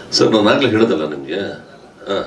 sir ನಾನು ಆಗ್ಲೇ ಹೇಳೋದಲ್ಲ ನಿಮಗೆ ಹಾಂ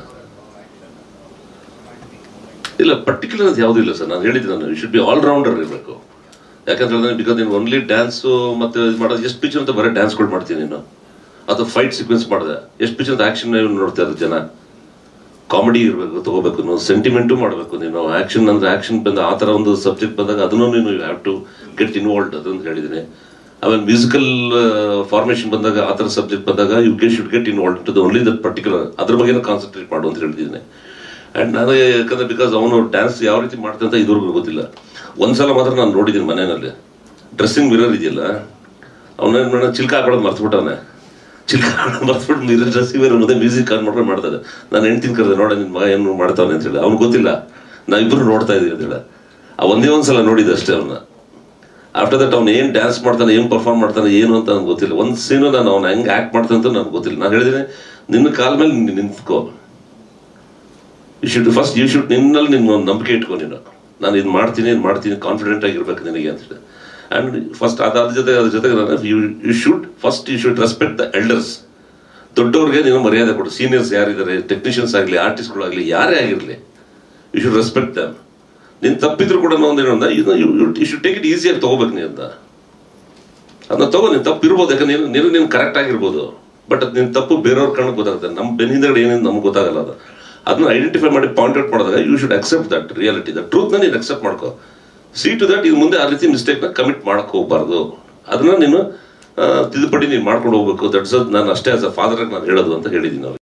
ಇಲ್ಲ ಪರ್ಟಿಕ್ಯುಲರ್ ಅದು ಯಾವುದೂ ಇಲ್ಲ ಸರ್ ನಾನು ಹೇಳಿದ್ದೆ ನಾನು ಯು ಶುಡ್ ಬಿ ಆಲ್ರೌಂಡರ್ ಇರಬೇಕು ಯಾಕಂತ ಹೇಳಿದ್ರೆ ಬಿಕಾಸ್ ನೀನು ಓನ್ಲಿ ಡ್ಯಾನ್ಸು ಮತ್ತೆ ಇದು ಮಾಡೋದು ಎಷ್ಟು ಪಿಕ್ಚರ್ ಅಂತ ಬರೀ ಡ್ಯಾನ್ಸ್ಗಳು ಮಾಡ್ತೀನಿ ನೀನು ಅಥವಾ ಫೈಟ್ ಸೀಕ್ವೆನ್ಸ್ ಮಾಡಿದೆ ಎಷ್ಟು ಪಿಕ್ಚರ್ ಅಂತ ಆ್ಯಕ್ಷನ್ ನೋಡ್ತಾ ಇರೋದು ಜನ ಕಾಮಿಡಿ ಇರಬೇಕು ತಗೋಬೇಕು ನೀನು ಸೆಂಟಿಮೆಂಟು ಮಾಡಬೇಕು ನೀನು ಆ್ಯಕ್ಷನ್ ಅಂದ್ರೆ ಆ್ಯಕ್ಷನ್ ಬಂದ ಆ ಥರ ಒಂದು ಸಬ್ಜೆಕ್ಟ್ ಬಂದಾಗ ಅದನ್ನು ನೀನು you have to get involved ಅದನ್ನು ಹೇಳಿದ್ದೀನಿ ಆಮೇಲೆ ಮ್ಯೂಸಿಕಲ್ ಫಾರ್ಮೇಷನ್ ಬಂದಾಗ ಆ ಥರ ಸಬ್ಜೆಕ್ಟ್ ಬಂದಾಗ ಯು ಗೆ should get involve to the only that particular ಅದ್ರ ಬಗ್ಗೆ ಕಾನ್ಸಂಟ್ರೇಟ್ ಮಾಡು ಅಂತ ಹೇಳಿದ್ದೀನಿ ಆ್ಯಂಡ್ ನಾನು ಯಾಕಂದ್ರೆ ಬಿಕಾಸ್ ಅವನು ಡ್ಯಾನ್ಸ್ ಯಾವ ರೀತಿ ಮಾಡ್ತಾನೆ ಅಂತ ಇದುವರೆಗೂ ಗೊತ್ತಿಲ್ಲ ಒಂದ್ಸಲ ಮಾತ್ರ ನಾನು ನೋಡಿದ್ದೀನಿ ಮನೆಯಲ್ಲಿ ಡ್ರೆಸ್ಸಿಂಗ್ ಮಿರರ್ ಇದೆಯಲ್ಲ ಅವನೇನು ಮಾಡ ಚಿಲ್ಕ ಹಾಕೊಳ್ಳೋದು ಮರ್ತ್ಬಿಟ್ಟವನೆ ಚಿಲ್ಕ ಹಾಕೊಳ್ಳೋದು ಮರ್ತ್ಬಿಟ್ಟು ಮಿರರ್ ಡ್ರೆಸ್ಸಿಂಗ್ ಮಿರರ್ ಮುಂದೆ ಮ್ಯೂಸಿಕ್ ಆನ್ ಮಾಡ್ಕೊಂಡು ಮಾಡ್ತಾರೆ ನಾನು ಹೆಂಡ್ತಿನ ಕರೆದೆ ನೋಡ ನಿನ್ನ ಮಗ ಏನು ಮಾಡ್ತಾವನೆ ಅಂತ ಹೇಳಿ ಅವ್ನು ಗೊತ್ತಿಲ್ಲ ನಾವಿಬ್ಬರು ನೋಡ್ತಾ ಇದೀವಿ ಅಂತ ಹೇಳಿ ಆ ಒಂದೇ ಒಂದ್ಸಲ ನೋಡಿದ್ದೆ ಅಷ್ಟೇ ಅವನ್ನ ಆಫ್ಟರ್ ದಟ್ ಅವ್ನು ಏನು ಡ್ಯಾನ್ಸ್ ಮಾಡ್ತಾನೆ ಏನು ಪರ್ಫಾರ್ಮ್ ಮಾಡ್ತಾನೆ ಏನು ಅಂತ ನನಗೆ ಗೊತ್ತಿಲ್ಲ ಒಂದು ಸೀನು ನಾನು ಅವ್ನು ಹೆಂಗೆ ಆ್ಯಕ್ಟ್ ಮಾಡ್ತಾನೆ ಅಂತ ನನಗೆ ಗೊತ್ತಿಲ್ಲ ನಾನು ಹೇಳಿದ್ದೀನಿ ನಿನ್ನ ಕಾಲ ಮೇಲೆ ನೀನು ನಿಂತ್ಕೋ you should first you should ನಿನ್ನಲ್ಲಿ ನಿನ್ನ ಒಂದು ನಂಬಿಕೆ ಇಟ್ಕೊ ನೀನು ನಾನು ಇದು ಮಾಡ್ತೀನಿ ಇದು ಮಾಡ್ತೀನಿ ಕಾನ್ಫಿಡೆಂಟ್ ಆಗಿರ್ಬೇಕು ನಿನಗೆ ಅಂತ ಹೇಳಿ ಆ್ಯಂಡ್ ಫಸ್ಟ್ ಅದಾದ ಜೊತೆ ಅದ್ರ ಜೊತೆಗೆ ನಾನು you you should first you should respect the elders ದೊಡ್ಡವ್ರಿಗೆ ನೀನು ಮರ್ಯಾದೆ ಕೊಡು ಸೀನಿಯರ್ಸ್ ಯಾರಿದ್ದಾರೆ ಟೆಕ್ನಿಷಿಯನ್ಸ್ ಆಗಲಿ ಆರ್ಟಿಸ್ಟ್ಗಳಾಗಲಿ ಯಾರೇ ಆಗಿರಲಿ ಯು ಶುಡ್ ರೆಸ್ಪೆಕ್ಟ್ ದಮ್ ನೀನು ತಪ್ಪಿದ್ರು ಕೂಡ ಒಂದು ಏನು ಅಂದ್ರೆ ಇದು ಯು ಶುಡ್ ಟೇಕ್ ಇಟ್ ಈಸಿಯಾಗಿ ತಗೋಬೇಕು ನೀ ಅಂತ ಅದನ್ನ ತಗೋ ನೀನು ತಪ್ಪು ಇರ್ಬೋದು ಯಾಕಂದ್ರೆ ನೀನು ನೀನು ನೀನು ಕರೆಕ್ಟ್ ಆಗಿರ್ಬೋದು ಬಟ್ ಅದು ನಿನ್ನ ತಪ್ಪು ಬೇರೆಯವ್ರ ಕಣ್ಣಕ್ಕೆ ಗೊತ್ತಾಗುತ್ತೆ ನಮ್ಮ ಬೆನ್ನಿಂದಗಡೆ ಏನೇನು ನಮ್ಗೆ ಗೊತ್ತಾಗಲ್ಲ ಅದು ಅದನ್ನ ಐಡೆಂಟಿಫೈ ಮಾಡಿ ಪಾಯಿಂಟ್ ಔಟ್ ಮಾಡಿದಾಗ you should accept that reality the ಟ್ರೂತ್ನ ನೀನು ಅಕ್ಸೆಪ್ಟ್ ಮಾಡ್ಕೋ ಸಿ ಟು ದಟ್ ಇದು ಮುಂದೆ ಆ ರೀತಿ ಮಿಸ್ಟೇಕ್ನ ಕಮಿಟ್ ಮಾಡಕ್ ಹೋಗ್ಬಾರ್ದು ಅದನ್ನ ನೀನು ಆ, ತಿದ್ದುಪಡಿ ನೀನು ಮಾಡ್ಕೊಂಡು ಹೋಗ್ಬೇಕು ದಟ್ಸ್ ನಾನು ಅಷ್ಟೇ ಆಸ್ ಅ ಫಾದರ್ ನಾನು ಹೇಳೋದು ಅಂತ ಹೇಳಿದ್ದೀನಿ ಅವ್ರಿಗೆ